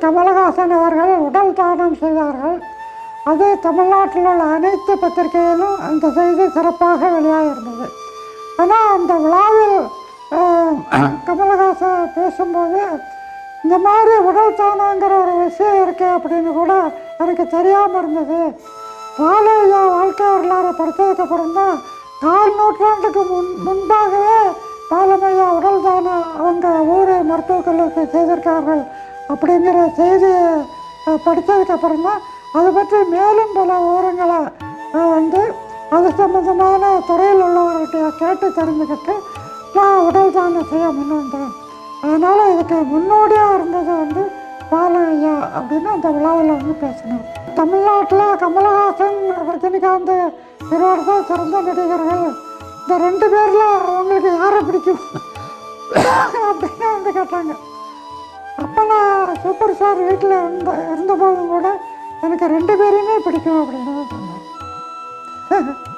கமலஹாசன் அவர்கள் உடல் தானம் செய்தார்கள் அது தமிழ்நாட்டில் உள்ள அனைத்து பத்திரிகையிலும் அந்த செய்தி சிறப்பாக வெளியாகிருந்தது ஆனால் அந்த விழாவில் அஹ், கமலஹாசன் பேசும்போது இந்த மாதிரி உடல் தானங்கிற ஒரு விஷயம் இருக்கு அப்படின்னு கூட எனக்கு தெரியாமல் இருந்தது பாலையா வாழ்க்கை வரலாறு படித்ததுக்கு அப்புறம் தான் கால் நூற்றாண்டுக்கு முன் முன்பாகவே பாலமையா உடல் தானம் அவங்க ஊர் மருத்துவக் கல்லூரிக்கு செய்திருக்கார்கள் அப்படிங்கிற செய்தியை அஹ், படித்ததுக்கு அப்புறம் தான் அதை பற்றி மேலும் பல விவரங்களை அஹ், வந்து அது சம்மந்தமான துறையில் உள்ளவர்கிட்ட கேட்டு தெரிஞ்சுக்கிட்டு நான் உடல் தானம் செய்ய முன் வந்தேன் அதனால் இதுக்கு முன்னோடியாக இருந்தது வந்து பாலையா அப்படின்னு அந்த விழாவில் வந்து பேசினார் தமிழ்நாட்டில் கமலஹாசன் ரஜினிகாந்த் இருவர் தான் சிறந்த நடிகர்கள் இந்த ரெண்டு பேரில் உங்களுக்கு யாரை பிடிக்கும் அப்படின்னு வந்து கேட்டாங்க அப்போ நான் சூப்பர் ஸ்டார் வீட்டில் இருந்த இருந்தபோதும் கூட எனக்கு ரெண்டு பேரையுமே பிடிக்கும் அப்படின்னு தான் சொன்னேன்